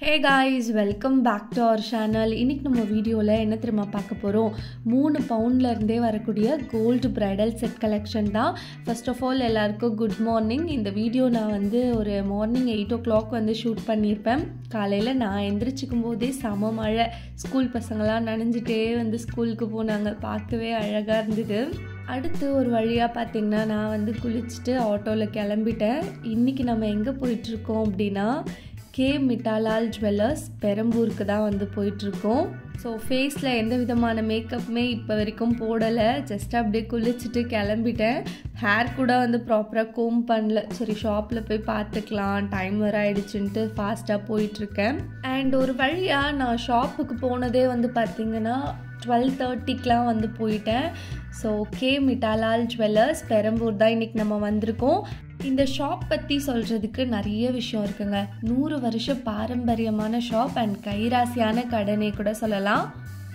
hey guys welcome back to our channel இன்றைக்கி நம்ம வீடியோவில் என்ன தெரியுமா பார்க்க போகிறோம் மூணு பவுண்ட்லேருந்தே வரக்கூடிய கோல்டு பிரைடல் செட் கலெக்ஷன் தான் ஃபர்ஸ்ட் ஆஃப் ஆல் எல்லாருக்கும் குட் மார்னிங் இந்த வீடியோ நான் வந்து ஒரு மார்னிங் எயிட் ஓ கிளாக் வந்து ஷூட் பண்ணியிருப்பேன் காலையில் நான் எந்திரிச்சிக்கும் போதே செம மழை ஸ்கூல் பசங்களாம் நனைஞ்சிட்டே வந்து ஸ்கூலுக்கு போனாங்க பார்க்கவே அழகாக இருந்தது அடுத்து ஒரு வழியாக பார்த்தீங்கன்னா நான் வந்து குளிச்சுட்டு ஆட்டோவில் கிளம்பிட்டேன் இன்றைக்கி நம்ம எங்கே போயிட்டுருக்கோம் அப்படின்னா கே மிட்டாலால் ஜுவல்லர்ஸ் பெரம்பூருக்கு தான் வந்து போயிட்டுருக்கோம் ஸோ ஃபேஸில் எந்த விதமான மேக்கப்புமே இப்போ வரைக்கும் போடலை ஜஸ்ட் அப்படியே குளிச்சுட்டு கிளம்பிட்டேன் ஹேர் கூட வந்து ப்ராப்பராக கோம் பண்ணல சரி ஷாப்பில் போய் பார்த்துக்கலாம் டைம் வர ஆயிடுச்சுன்ட்டு ஃபாஸ்ட்டாக போயிட்டுருக்கேன் அண்ட் ஒரு வழியாக நான் ஷாப்புக்கு போனதே வந்து பார்த்திங்கன்னா டுவெல் தேர்ட்டிக்கெலாம் வந்து போயிட்டேன் so K Mittalal jewellers Perambur தான் இன்றைக்கி நம்ம வந்திருக்கோம் இந்த ஷாப் பற்றி சொல்கிறதுக்கு நிறைய விஷயம் இருக்குங்க நூறு வருஷம் பாரம்பரியமான ஷாப் அண்ட் கைராசியான கடனே கூட சொல்லலாம்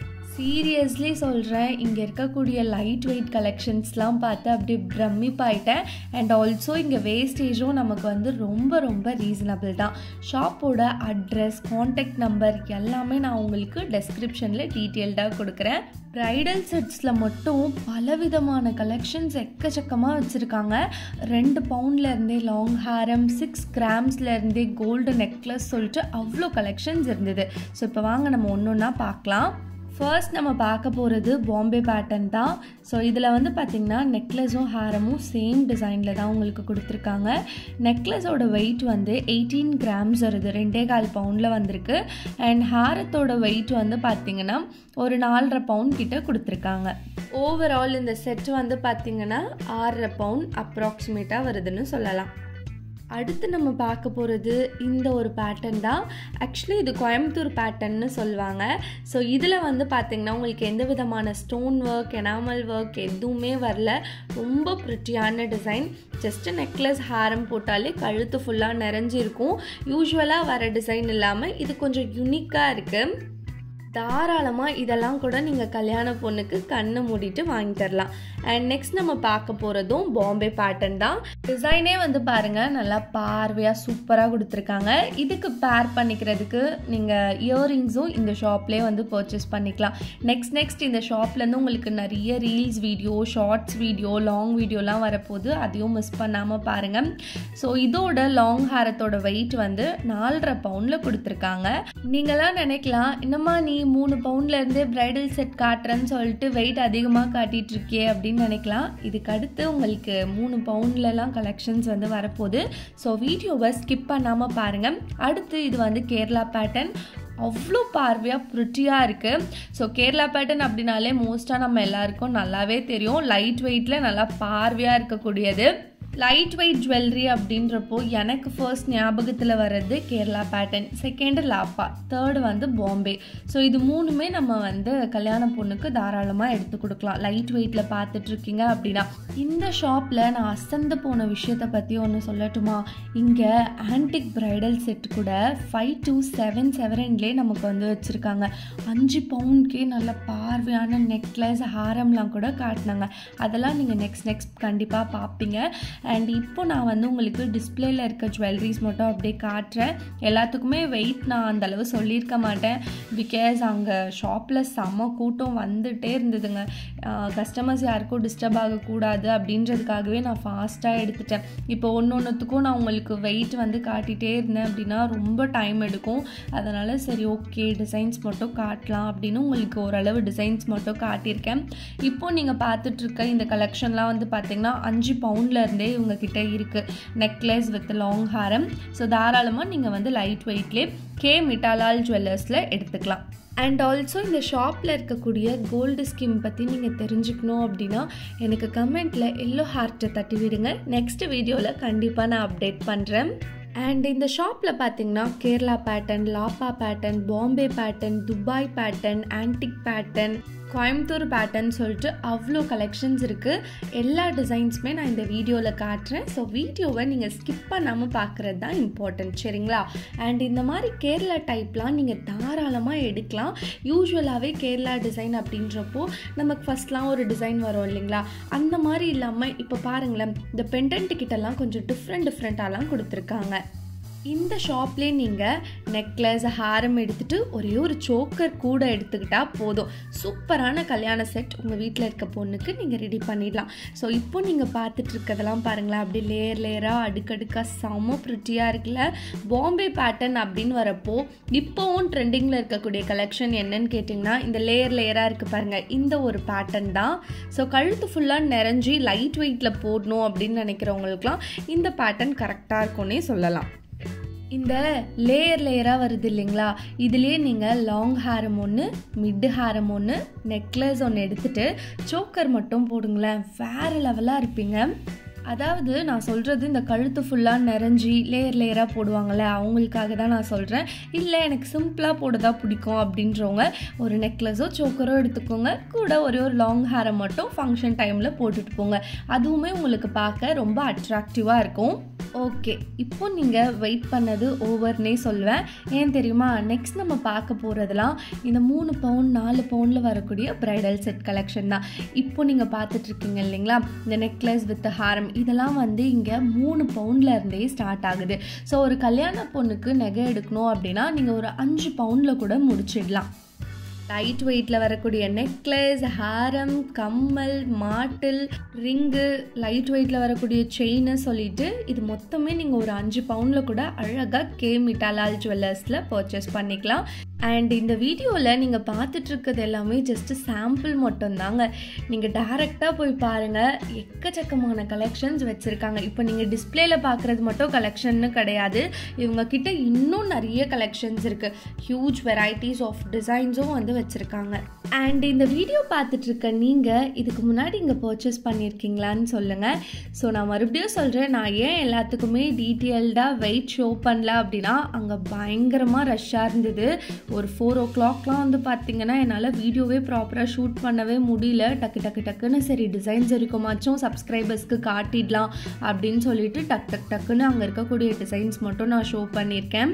சீரியஸ்லி சொல்கிறேன் இங்கே இருக்கக்கூடிய லைட் வெயிட் கலெக்ஷன்ஸ்லாம் பார்த்து அப்படியே பிரமிப்பாயிட்டேன் அண்ட் ஆல்சோ இங்கே வேஸ்டேஜும் நமக்கு வந்து ரொம்ப ரொம்ப ரீசனபிள் தான் ஷாப்போட அட்ரஸ் காண்டாக்ட் நம்பர் எல்லாமே நான் உங்களுக்கு டெஸ்கிரிப்ஷனில் டீட்டெயில்டாக கொடுக்குறேன் ப்ரைடல் செட்ஸில் மட்டும் பலவிதமான கலெக்ஷன்ஸ் எக்கச்சக்கமாக வச்சுருக்காங்க ரெண்டு பவுண்ட்லேருந்தே லாங் ஹேரம் சிக்ஸ் கிராம்ஸ்லேருந்தே கோல்டு நெக்லஸ் சொல்லிட்டு அவ்வளோ கலெக்ஷன்ஸ் இருந்தது ஸோ இப்போ வாங்க நம்ம ஒன்று ஒன்றா பார்க்கலாம் ஃபர்ஸ்ட் நம்ம பார்க்க போகிறது பாம்பே பேட்டர்ன் தான் ஸோ இதில் வந்து பார்த்திங்கன்னா நெக்லஸும் ஹேரமும் சேம் டிசைனில் தான் உங்களுக்கு கொடுத்துருக்காங்க நெக்லஸோட வெயிட் வந்து எயிட்டீன் கிராம்ஸ் வருது ரெண்டே கால் பவுண்டில் வந்திருக்கு அண்ட் ஹேரத்தோட வெயிட் வந்து பார்த்திங்கன்னா ஒரு நாலரை பவுண்ட் கிட்ட கொடுத்துருக்காங்க ஓவரால் இந்த செட் வந்து பார்த்திங்கன்னா ஆறரை பவுண்ட் அப்ராக்சிமேட்டாக வருதுன்னு சொல்லலாம் அடுத்து நம்ம பார்க்க போகிறது இந்த ஒரு பேட்டர்ன் தான் ஆக்சுவலி இது கோயம்புத்தூர் பேட்டர்ன்னு சொல்லுவாங்க ஸோ இதில் வந்து பார்த்திங்கன்னா உங்களுக்கு எந்த விதமான ஸ்டோன் ஒர்க் எனாமல் ஒர்க் எதுவுமே வரல ரொம்ப ப்ரிட்டியான டிசைன் ஜஸ்ட்டு நெக்லஸ் ஹாரம் போட்டாலே கழுத்து ஃபுல்லாக நிறைஞ்சிருக்கும் யூஸ்வலாக வர டிசைன் இல்லாமல் இது கொஞ்சம் யுனிக்காக இருக்குது தாராளமாக இதெல்லாம் கூட நீங்கள் கல்யாண பொண்ணுக்கு கண்ணை மூடிட்டு வாங்கி தரலாம் அண்ட் நெக்ஸ்ட் நம்ம பார்க்க போகிறதும் பாம்பே பேட்டர்ன் தான் டிசைனே வந்து பாருங்கள் நல்லா பார்வையாக சூப்பராக கொடுத்துருக்காங்க இதுக்கு பேர் பண்ணிக்கிறதுக்கு நீங்கள் இயரிங்ஸும் இந்த ஷாப்லேயே வந்து பர்ச்சேஸ் பண்ணிக்கலாம் நெக்ஸ்ட் நெக்ஸ்ட் இந்த ஷாப்லேருந்து உங்களுக்கு நிறைய reels video shorts video long வீடியோலாம் வரப்போகுது அதையும் மிஸ் பண்ணாமல் பாருங்கள் ஸோ இதோட லாங் ஹேரத்தோட வெயிட் வந்து நாலரை பவுண்டில் கொடுத்துருக்காங்க நீங்களாம் நினைக்கலாம் இன்னமா நீ மூணு பவுண்ட்லேருந்தே ப்ரைடல் செட் காட்டுறேன்னு சொல்லிட்டு வெயிட் அதிகமாக காட்டிகிட்டு இருக்கே அப்படின்னு நினைக்கலாம் இதுக்கு அடுத்து உங்களுக்கு மூணு பவுண்ட்லலாம் கலெக்ஷன்ஸ் வந்து வரப்போகுது ஸோ வீடியோவை ஸ்கிப் பண்ணாமல் பாருங்கள் அடுத்து இது வந்து கேரளா பேட்டர்ன் அவ்வளோ பார்வையாக ப்ரிட்டியாக இருக்குது ஸோ கேரளா பேட்டர்ன் அப்படின்னாலே மோஸ்ட்டாக நம்ம எல்லாருக்கும் நல்லாவே தெரியும் லைட் வெயிட்டில் நல்லா பார்வையாக இருக்கக்கூடியது லைட் வெயிட் ஜுவல்லரி அப்படின்றப்போ எனக்கு ஃபர்ஸ்ட் ஞாபகத்தில் வர்றது கேரளா பேட்டர்ன் செகண்டு லாப்பா தேர்டு வந்து பாம்பே ஸோ இது மூணுமே நம்ம வந்து கல்யாண பொண்ணுக்கு தாராளமாக எடுத்து கொடுக்கலாம் லைட் வெயிட்டில் பார்த்துட்ருக்கீங்க அப்படின்னா இந்த ஷாப்பில் நான் அசந்து போன விஷயத்தை பற்றி ஒன்று சொல்லட்டுமா இங்கே ஆன்டிக் ப்ரைடல் செட் கூட ஃபைவ் டூ செவன் செவன்லேயே நமக்கு வந்து வச்சுருக்காங்க அஞ்சு பவுண்ட்கே நல்ல பார்வையான நெக்லஸ் ஹாரம்லாம் கூட காட்டினாங்க அதெல்லாம் நீங்கள் நெக்ஸ்ட் நெக்ஸ்ட் கண்டிப்பாக பார்ப்பீங்க அண்ட் இப்போ நான் வந்து உங்களுக்கு டிஸ்பிளேல இருக்க ஜுவல்லரிஸ் மட்டும் அப்படியே காட்டுறேன் எல்லாத்துக்குமே வெயிட் நான் அந்தளவு சொல்லியிருக்க மாட்டேன் பிகாஸ் அங்கே ஷாப்பில் செம்ம கூட்டம் வந்துகிட்டே இருந்ததுங்க கஸ்டமர்ஸ் யாருக்கும் டிஸ்டர்ப் ஆகக்கூடாது அப்படின்றதுக்காகவே நான் ஃபாஸ்ட்டாக எடுத்துட்டேன் இப்போ ஒன்று ஒன்றுத்துக்கும் நான் உங்களுக்கு வெயிட் வந்து காட்டிகிட்டே இருந்தேன் அப்படின்னா ரொம்ப டைம் எடுக்கும் அதனால் சரி ஓகே டிசைன்ஸ் மட்டும் காட்டலாம் அப்படின்னு உங்களுக்கு ஓரளவு டிசைன்ஸ் மட்டும் காட்டியிருக்கேன் இப்போது நீங்கள் பார்த்துட்ருக்க இந்த கலெக்ஷன்லாம் வந்து பார்த்திங்கன்னா அஞ்சு பவுண்ட்லேருந்தே இவங்கக்கிட்ட இருக்குது நெக்லஸ் வித் லாங் ஹாரம் ஸோ தாராளமாக நீங்கள் வந்து லைட் வெயிட்லேயே கே மிட்டாலால் ஜுவல்லர்ஸில் எடுத்துக்கலாம் அண்ட் ஆல்சோ இந்த ஷாப்பில் இருக்கக்கூடிய கோல்டு ஸ்கீம் பற்றி நீங்கள் தெரிஞ்சுக்கணும் அப்படின்னா எனக்கு கமெண்ட்டில் எல்லோ ஹார்ட்டை தட்டி விடுங்க நெக்ஸ்ட் வீடியோவில் கண்டிப்பாக நான் அப்டேட் பண்ணுறேன் அண்ட் இந்த ஷாப்பில் பார்த்தீங்கன்னா கேரளா பேட்டர்ன் லாப்பா pattern Bombay pattern Dubai pattern antique pattern Coimbatore pattern சொல்லிட்டு அவ்வளோ கலெக்ஷன்ஸ் இருக்குது எல்லா டிசைன்ஸுமே நான் இந்த வீடியோவில் காட்டுறேன் ஸோ வீடியோவை நீங்கள் ஸ்கிப் பண்ணாமல் பார்க்குறது தான் இம்பார்ட்டன்ட் சரிங்களா அண்ட் இந்த மாதிரி கேரளா டைப்லாம் நீங்கள் தாராளமாக எடுக்கலாம் யூஸ்வலாகவே கேரளா டிசைன் அப்படின்றப்போ நமக்கு ஃபஸ்ட்லாம் ஒரு டிசைன் வரும் இல்லைங்களா அந்த மாதிரி இல்லாமல் இப்போ பாருங்களேன் இந்த பெண்டன்ட்டு கிட்டலாம் கொஞ்சம் டிஃப்ரெண்ட் டிஃப்ரெண்ட்டாலாம் கொடுத்துருக்காங்க இந்த ஷாப்லேயே நீங்கள் நெக்லஸ் ஹாரம் எடுத்துகிட்டு ஒரே ஒரு சோக்கர் கூட எடுத்துக்கிட்டால் போதும் சூப்பரான கல்யாண செட் உங்கள் வீட்டில் இருக்க பொண்ணுக்கு நீங்கள் ரெடி பண்ணிடலாம் ஸோ இப்போ நீங்கள் பார்த்துட்டு இருக்கதெல்லாம் பாருங்களேன் அப்படி லேயர் லேயராக அடுக்கடுக்காக செம ப்ரிட்டியாக இருக்குல்ல பாம்பே பேட்டர்ன் அப்படின்னு வரப்போ இப்போவும் ட்ரெண்டிங்கில் இருக்கக்கூடிய கலெக்ஷன் என்னன்னு கேட்டிங்கன்னா இந்த லேயர் லேயராக இருக்குது பாருங்கள் இந்த ஒரு பேட்டர்ன் தான் ஸோ கழுத்து ஃபுல்லாக நிறைஞ்சி லைட் வெயிட்டில் போடணும் அப்படின்னு நினைக்கிறவங்களுக்குலாம் இந்த பேட்டர்ன் கரெக்டாக இருக்கும்னே சொல்லலாம் இந்த லேயர் லேயராக வருது இல்லைங்களா இதுலேயே நீங்கள் லாங் ஹேரம் ஒன்று மிட் ஹேரம் ஒன்று நெக்லஸ் ஒன்று எடுத்துகிட்டு சோக்கர் மட்டும் போடுங்களேன் வேறு லெவலாக இருப்பீங்க அதாவது நான் சொல்கிறது இந்த கழுத்து ஃபுல்லாக நிறைஞ்சி லேயர் லேயராக போடுவாங்கள்ல அவங்களுக்காக தான் நான் சொல்கிறேன் இல்லை எனக்கு சிம்பிளாக போட தான் பிடிக்கும் அப்படின்றவங்க ஒரு நெக்லஸோ சோக்கரோ எடுத்துக்கோங்க கூட ஒரே ஒரு லாங் ஹேரை மட்டும் ஃபங்க்ஷன் டைமில் போட்டுட்டு போங்க அதுவுமே உங்களுக்கு பார்க்க ரொம்ப அட்ராக்டிவாக இருக்கும் ஓகே இப்போ நீங்கள் வெயிட் பண்ணது ஓவர்னே சொல்லுவேன் ஏன் தெரியுமா நெக்ஸ்ட் நம்ம பார்க்க போகிறதுலாம் இந்த மூணு பவுன் நாலு பவுனில் வரக்கூடிய ப்ரைடல் செட் கலெக்ஷன் தான் இப்போ நீங்கள் பார்த்துட்ருக்கீங்க இல்லைங்களா இந்த நெக்லஸ் வித் ஹாரம் இதெல்லாம் வந்து இங்கே மூணு பவுண்டில் இருந்தே ஸ்டார்ட் ஆகுது ஸோ ஒரு கல்யாண பொண்ணுக்கு நகை எடுக்கணும் அப்படின்னா நீங்கள் ஒரு அஞ்சு பவுண்டில் கூட முடிச்சிடலாம் லைட் வெயிட்டில் வரக்கூடிய நெக்லஸ் ஹாரம் கம்மல் மாட்டில் ரிங்கு லைட் வெயிட்டில் வரக்கூடிய செயின்னு சொல்லிட்டு இது மொத்தமே நீங்கள் ஒரு அஞ்சு பவுண்டில் கூட அழகாக கே மிட்டாலால் ஜுவல்லர்ஸில் பர்ச்சேஸ் பண்ணிக்கலாம் அண்ட் இந்த வீடியோவில் நீங்கள் பார்த்துட்ருக்கிறது எல்லாமே ஜஸ்ட்டு சாம்பிள் மட்டும்தாங்க நீங்கள் டேரெக்டாக போய் பாருங்கள் எக்கச்சக்கமான கலெக்ஷன்ஸ் வச்சுருக்காங்க இப்போ நீங்கள் டிஸ்பிளேல பார்க்குறது மட்டும் கலெக்ஷன்னு கிடையாது இவங்க கிட்ட இன்னும் நிறைய கலெக்ஷன்ஸ் இருக்குது ஹியூஜ் வெரைட்டிஸ் ஆஃப் டிசைன்ஸும் வந்து வச்சுருக்காங்க அண்ட் இந்த வீடியோ பார்த்துட்ருக்க நீங்கள் இதுக்கு முன்னாடி இங்கே பர்ச்சேஸ் பண்ணியிருக்கீங்களான்னு சொல்லுங்கள் ஸோ நான் மறுபடியும் சொல்கிறேன் நான் ஏன் எல்லாத்துக்குமே டீட்டெயில்டாக வெயிட் ஷோ பண்ணல அப்படின்னா அங்கே பயங்கரமாக ரஷ்ஷாக இருந்தது ஒரு ஃபோர் ஓ கிளாக்லாம் வந்து பார்த்தீங்கன்னா என்னால் வீடியோவே ப்ராப்பராக ஷூட் பண்ணவே முடியல டக்கு டக்கு டக்குன்னு சரி டிசைன்ஸ் இருக்குமாச்சும் சப்ஸ்கிரைபர்ஸ்க்கு காட்டிடலாம் அப்படின்னு சொல்லிட்டு டக் டக் டக்குன்னு அங்கே இருக்கக்கூடிய டிசைன்ஸ் மட்டும் நான் ஷோ பண்ணியிருக்கேன்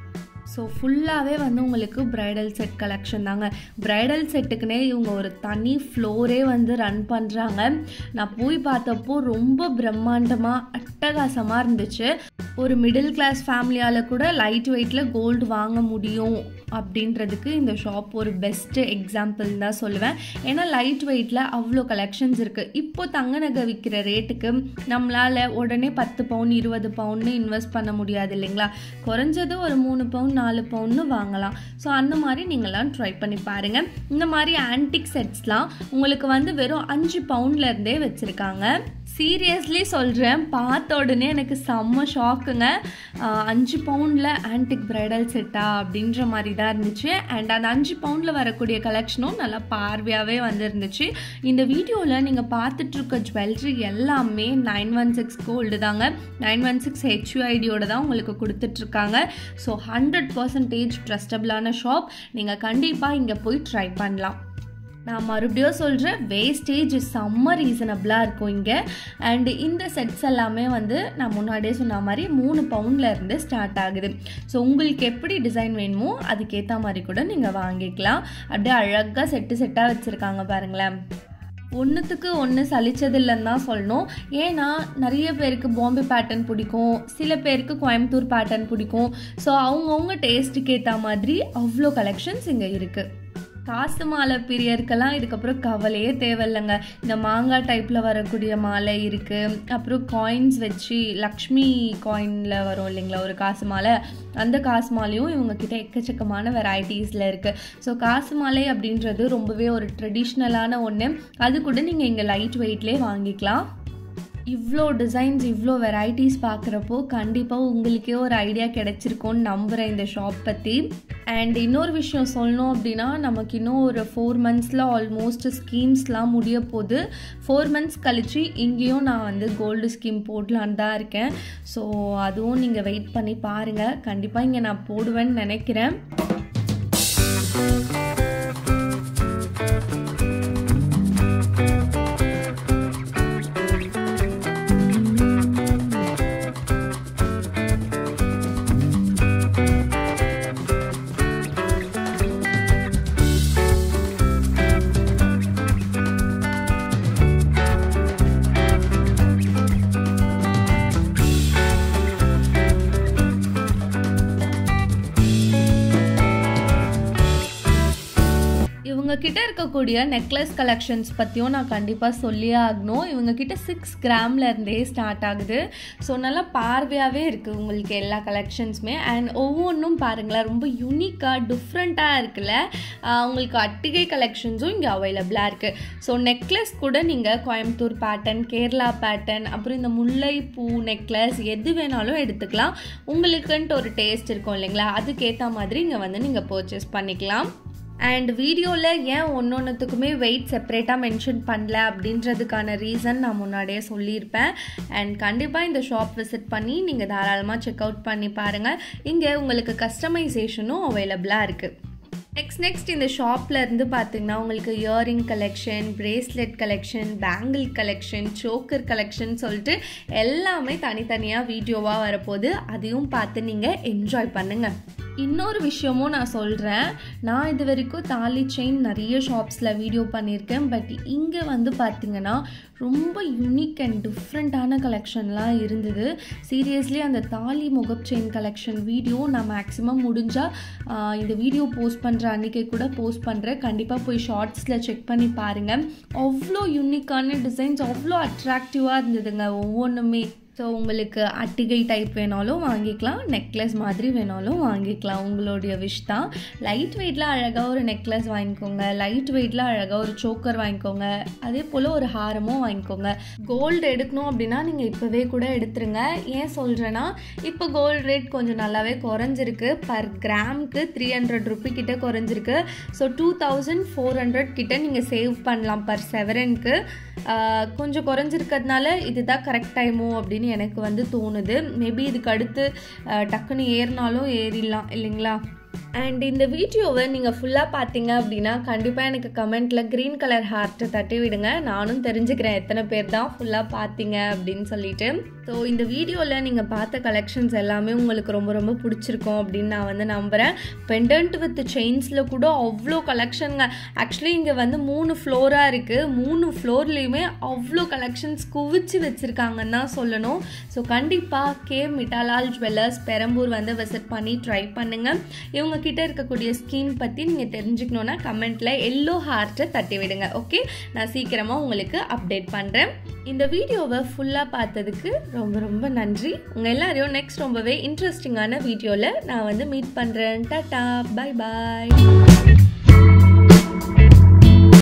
ஸோ ஃபுல்லாகவே வந்து உங்களுக்கு ப்ரைடல் செட் கலெக்ஷன் தாங்க ப்ரைடல் செட்டுக்குனே இவங்க ஒரு தனி ஃப்ளோரே வந்து ரன் பண்ணுறாங்க நான் போய் பார்த்தப்போ ரொம்ப பிரம்மாண்டமாக அட்டகாசமாக இருந்துச்சு ஒரு மிடில் கிளாஸ் ஃபேமிலியால் கூட லைட் வெயிட்டில் கோல்டு வாங்க முடியும் அப்படின்றதுக்கு இந்த ஷாப் ஒரு பெஸ்ட்டு எக்ஸாம்பிள் தான் சொல்லுவேன் ஏன்னா லைட் வெயிட்டில் அவ்வளோ கலெக்ஷன்ஸ் இருக்குது இப்போ தங்க நகை விற்கிற ரேட்டுக்கு நம்மளால் உடனே பத்து பவுன் இருபது பவுன்னு இன்வெஸ்ட் பண்ண முடியாது இல்லைங்களா குறைஞ்சது ஒரு மூணு பவுன் நாலு பவுன்னு வாங்கலாம் ஸோ அந்த மாதிரி நீங்களாம் ட்ரை பண்ணி பாருங்கள் இந்த மாதிரி ஆன்டிக் செட்ஸ்லாம் உங்களுக்கு வந்து வெறும் அஞ்சு பவுண்ட்லேருந்தே வச்சுருக்காங்க சீரியஸ்லி சொல்கிறேன் பார்த்த உடனே எனக்கு செம்ம ஷாக்குங்க அஞ்சு பவுண்டில் ஆன்டிக் ப்ரைடல் செட்டா அப்படின்ற மாதிரி தான் இருந்துச்சு அண்ட் அந்த அஞ்சு பவுண்டில் வரக்கூடிய கலெக்ஷனும் நல்லா பார்வையாகவே வந்துருந்துச்சு இந்த வீடியோவில் நீங்கள் பார்த்துட்ருக்க ஜுவல்லரி எல்லாமே நைன் ஒன் சிக்ஸ் கோல்டு தாங்க நைன் ஒன் சிக்ஸ் ஹெச்யூஐடியோட தான் உங்களுக்கு கொடுத்துட்ருக்காங்க ஸோ ஹண்ட்ரட் பர்சன்டேஜ் ட்ரஸ்டபிளான ஷாப் நீங்கள் கண்டிப்பாக இங்கே போய் ட்ரை பண்ணலாம் நான் மறுபடியும் சொல்கிறேன் வேஸ்டேஜ் செம்ம ரீசனபிளாக இருக்கும் இங்கே அண்டு இந்த செட்ஸ் எல்லாமே வந்து நான் முன்னாடியே சொன்ன மாதிரி மூணு பவுண்டில் இருந்து ஸ்டார்ட் ஆகுது ஸோ உங்களுக்கு எப்படி டிசைன் வேணுமோ அதுக்கேற்ற மாதிரி கூட நீங்கள் வாங்கிக்கலாம் அப்படியே அழகாக செட்டு செட்டாக வச்சுருக்காங்க பாருங்களேன் ஒன்றுத்துக்கு ஒன்று சலிச்சதில்லைன்னு தான் சொல்லணும் ஏன்னா நிறைய பேருக்கு பாம்பே பேட்டர்ன் பிடிக்கும் சில பேருக்கு கோயம்புத்தூர் பேட்டர்ன் பிடிக்கும் ஸோ அவங்கவுங்க டேஸ்ட்டுக்கு ஏற்ற மாதிரி அவ்வளோ கலெக்ஷன்ஸ் இங்கே இருக்குது காசு மாலை பிரியருக்கெல்லாம் இதுக்கப்புறம் கவலையே தேவையில்லைங்க இந்த மாங்காய் டைப்பில் வரக்கூடிய மாலை இருக்குது அப்புறம் காயின்ஸ் வச்சு லக்ஷ்மி காயினில் வரும் இல்லைங்களா ஒரு காசு மாலை அந்த காசு மாலையும் இவங்கக்கிட்ட எக்கச்சக்கமான வெரைட்டிஸில் இருக்குது ஸோ காசு மாலை அப்படின்றது ரொம்பவே ஒரு ட்ரெடிஷ்னலான ஒன்று அது கூட நீங்கள் இங்கே லைட் வெயிட்லேயே வாங்கிக்கலாம் இவ்வளோ டிசைன்ஸ் இவ்வளோ வெரைட்டிஸ் பார்க்குறப்போ கண்டிப்பாக உங்களுக்கே ஒரு ஐடியா கிடச்சிருக்கோன்னு நம்புகிறேன் இந்த ஷாப் பற்றி அண்ட் இன்னொரு விஷயம் சொல்லணும் அப்படின்னா நமக்கு இன்னும் ஒரு ஃபோர் மந்த்ஸில் ஆல்மோஸ்ட் ஸ்கீம்ஸ்லாம் முடிய போகுது ஃபோர் மந்த்ஸ் கழித்து இங்கேயும் நான் வந்து கோல்டு ஸ்கீம் போடலான்னு தான் இருக்கேன் ஸோ அதுவும் நீங்கள் வெயிட் பண்ணி பாருங்கள் கண்டிப்பாக இங்கே நான் போடுவேன்னு நினைக்கிறேன் இவங்க கிட்ட இருக்கக்கூடிய நெக்லஸ் கலெக்ஷன்ஸ் பற்றியும் நான் கண்டிப்பாக சொல்லியே ஆகணும் இவங்க கிட்ட சிக்ஸ் கிராம்லேருந்தே ஸ்டார்ட் ஆகுது ஸோ நல்லா பார்வையாகவே இருக்குது உங்களுக்கு எல்லா கலெக்ஷன்ஸுமே அண்ட் ஒவ்வொன்றும் பாருங்களேன் ரொம்ப யூனிக்காக டிஃப்ரெண்ட்டாக இருக்குல்ல ஆஹ் உங்களுக்கு அட்டிகை கலெக்ஷன்ஸும் இங்கே அவைலபிளாக இருக்குது ஸோ நெக்லஸ் கூட நீங்கள் கோயம்புத்தூர் பேட்டர்ன் கேரளா பேட்டர்ன் அப்புறம் இந்த முல்லை பூ நெக்லஸ் எது வேணாலும் எடுத்துக்கலாம் உங்களுக்குன்ட்டு ஒரு டேஸ்ட் இருக்கும் இல்லைங்களா அதுக்கேற்ற மாதிரி இங்கே வந்து நீங்கள் பர்ச்சேஸ் பண்ணிக்கலாம் அண்ட் வீடியோவில் ஏன் ஒன்று ஒன்றுத்துக்குமே வெயிட் செப்பரேட்டாக மென்ஷன் பண்ணல அப்படின்றதுக்கான ரீசன் நான் முன்னாடியே சொல்லியிருப்பேன் அண்ட் கண்டிப்பாக இந்த ஷாப் விசிட் பண்ணி நீங்கள் தாராளமாக செக் அவுட் பண்ணி பாருங்கள் இங்கே உங்களுக்கு கஸ்டமைசேஷனும் அவைலபிளாக இருக்குது நெக்ஸ்ட் நெக்ஸ்ட் இந்த ஷாப்பில் இருந்து பார்த்தீங்கன்னா உங்களுக்கு earring collection bracelet collection bangle collection choker collection சொல்லிட்டு எல்லாமே தனித்தனியாக வீடியோவாக வரப்போகுது அதையும் பார்த்து நீங்கள் என்ஜாய் பண்ணுங்கள் இன்னொரு விஷயமும் நான் சொல்கிறேன் நான் இது வரைக்கும் தாலி செயின் நிறைய ஷாப்ஸில் வீடியோ பண்ணியிருக்கேன் பட் இங்கே வந்து பார்த்திங்கன்னா ரொம்ப யூனிக் அண்ட் டிஃப்ரெண்ட்டான கலெக்ஷன்லாம் இருந்தது சீரியஸ்லி அந்த தாலி முகப் செயின் கலெக்ஷன் வீடியோ நான் மேக்ஸிமம் முடிஞ்சால் இந்த வீடியோ போஸ்ட் பண்ணுற அன்றைக்கி கூட போஸ்ட் பண்ணுறேன் கண்டிப்பாக போய் ஷார்ட்ஸில் செக் பண்ணி பாருங்கள் அவ்வளோ யூனிக்கான டிசைன்ஸ் அவ்வளோ அட்ராக்டிவாக இருந்ததுங்க ஒவ்வொன்றுமே ஸோ உங்களுக்கு அட்டிகை டைப் வேணாலும் வாங்கிக்கலாம் நெக்லஸ் மாதிரி வேணாலும் வாங்கிக்கலாம் உங்களுடைய விஷ் தான் லைட் வெயிட்டில் அழகாக ஒரு நெக்லஸ் வாங்கிக்கோங்க லைட் வெயிட்டில் அழகாக ஒரு சோக்கர் வாங்கிக்கோங்க அதே போல் ஒரு ஹாரமும் வாங்கிக்கோங்க கோல்டு எடுக்கணும் அப்படின்னா நீங்கள் இப்போவே கூட எடுத்துருங்க ஏன் சொல்கிறேன்னா இப்போ கோல்டு ரேட் கொஞ்சம் நல்லாவே குறைஞ்சிருக்கு பர் கிராமுக்கு த்ரீ ஹண்ட்ரட் ருபி கிட்ட குறைஞ்சிருக்கு so two thousand four hundred கிட்ட நீங்கள் சேவ் பண்ணலாம் பர் செவரனுக்கு கொஞ்சம் குறைஞ்சிருக்கிறதுனால இதுதான் கரெக்ட் டைமோ அப்படின்னு எனக்கு வந்து தோணுது மேபி இதுக்கு அடுத்து டக்குன்னு ஏறினாலும் ஏறிடலாம் இல்லைங்களா அண்ட் இந்த வீடியோவை நீங்கள் ஃபுல்லாக பார்த்தீங்க அப்படின்னா கண்டிப்பாக எனக்கு கமெண்ட்டில் க்ரீன் கலர் ஹார்ட்டை தட்டி விடுங்க நானும் தெரிஞ்சுக்கிறேன் எத்தனை பேர் தான் ஃபுல்லாக பார்த்தீங்க அப்படின்னு சொல்லிட்டு ஸோ இந்த வீடியோவில் நீங்கள் பார்த்த கலெக்ஷன்ஸ் எல்லாமே உங்களுக்கு ரொம்ப ரொம்ப பிடிச்சிருக்கும் அப்படின்னு நான் வந்து நம்புகிறேன் பெண்டன்ட் வித் செயின்ஸில் கூட அவ்வளோ கலெக்ஷனுங்க ஆக்சுவலி இங்கே வந்து மூணு ஃப்ளோராக இருக்குது மூணு ஃப்ளோர்லேயுமே அவ்வளோ கலெக்ஷன்ஸ் குவிச்சு வச்சுருக்காங்கன்னு தான் சொல்லணும் ஸோ கண்டிப்பாக கே மிட்டாலால் ஜுவல்லர்ஸ் பெரம்பூர் வந்து விசிட் பண்ணி ட்ரை பண்ணுங்கள் இவங்க கிட்ட இருக்கக்கூடிய ஸ்கீம் பற்றி நீங்கள் தெரிஞ்சுக்கணுன்னா கமெண்ட்டில் எல்லோ ஹார்ட்டை தட்டி விடுங்க ஓகே நான் சீக்கிரமாக உங்களுக்கு அப்டேட் பண்ணுறேன் இந்த வீடியோவை ஃபுல்லாக பார்த்ததுக்கு ரொம்ப ரொம்ப நன்றி உங்கள் எல்லாரையும் நெக்ஸ்ட் ரொம்பவே இன்ட்ரெஸ்டிங்கான வீடியோவில் நான் வந்து மீட் பண்ணுறேன் டாட்டா பை பாய்